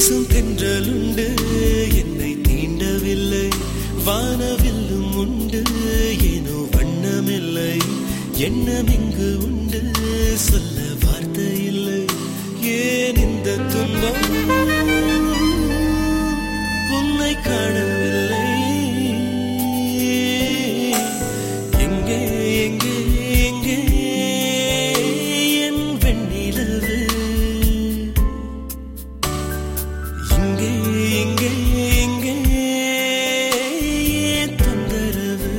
வீசும் தென்றலுண்டு என்னை தீண்டவில்லை வானவில்லும் உண்டு ஏனோ வண்ணமில்லை எண்ணம் இங்கு உண்டு சொல்ல வார்த்தை இல்லை ஏன் இந்த துன்பம் உன்னை காணவில்லை எங்கே எங்கே எங்கே என் வெண்ணிலவு இங்கே இங்கே இங்கே ஏன் தொந்தரவு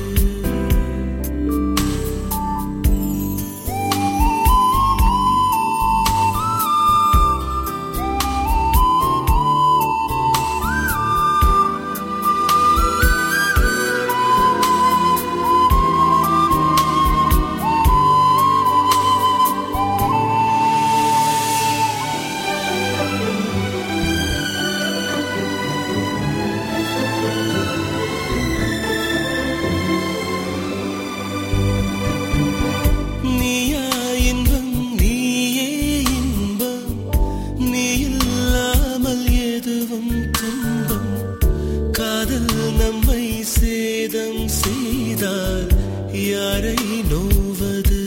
நீயா இன்பம் நீயே இன்பம் நீ இல்லாமல் எதுவும் துன்பம் காதல் நம்மை சேதம் செய்தால் யாரை நோவது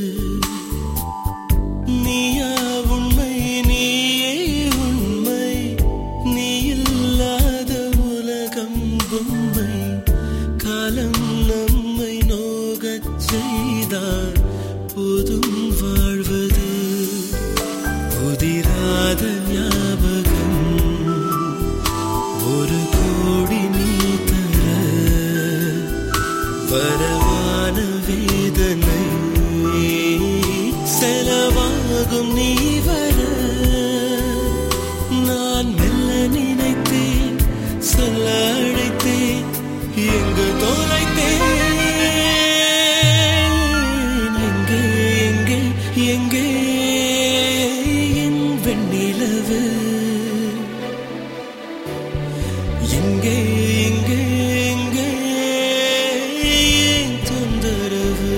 நீயா உண்மை நீயே உண்மை நீ இல்லாத உலகம் பொம்மை காலம் நம்மை நோகச் செய்தால் போதும் வாழ்வது புதிராத ஞாபகம் ஒரு கோடி நீ தர வரவான வேதனை செலவாகும் நீ வர நான் மெல்ல நினைத்தேன் சொல்ல அழைத்தேன் எங்கு தொலைத்தேன் எங்கே எங்கே எங்கே என் வெண்ணிலவு எங்கே எங்கே எங்கே ஏன் தொந்தரவு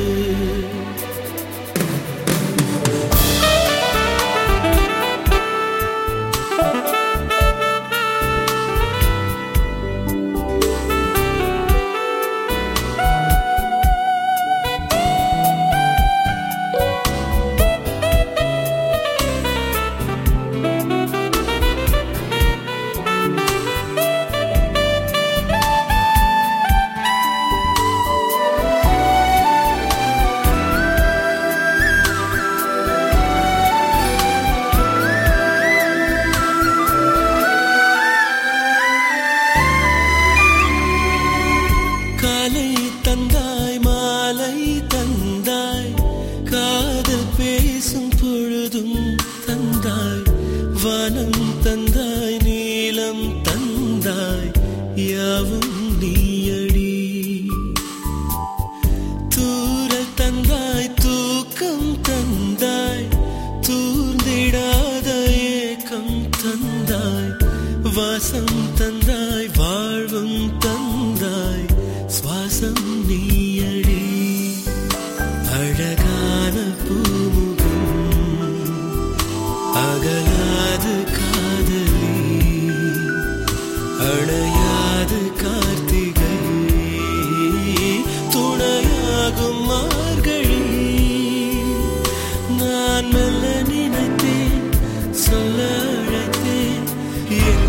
காலை தந்தாய் மாலை தந்தாய் காதல் பேசும் பொழுதும் தந்தாய் வானம் தந்தாய் நீலம் தந்தாய் யாவும் நீயடி தூரல் தந்தாய் தூக்கம் தந்தாய் தூர்ந்திடாத ஏக்கம் தந்தாய் வாசம் தந்தாய் வாழ்வும் தந்தாய் சுவாசம் நீயடி அழகான பூமுகம் அகலாது காதலி அணையாது கார்த்திகை துணையாகும் மார்கழி நான் மெல்ல நினைத்தேன் சொல்ல அழைத்தேன்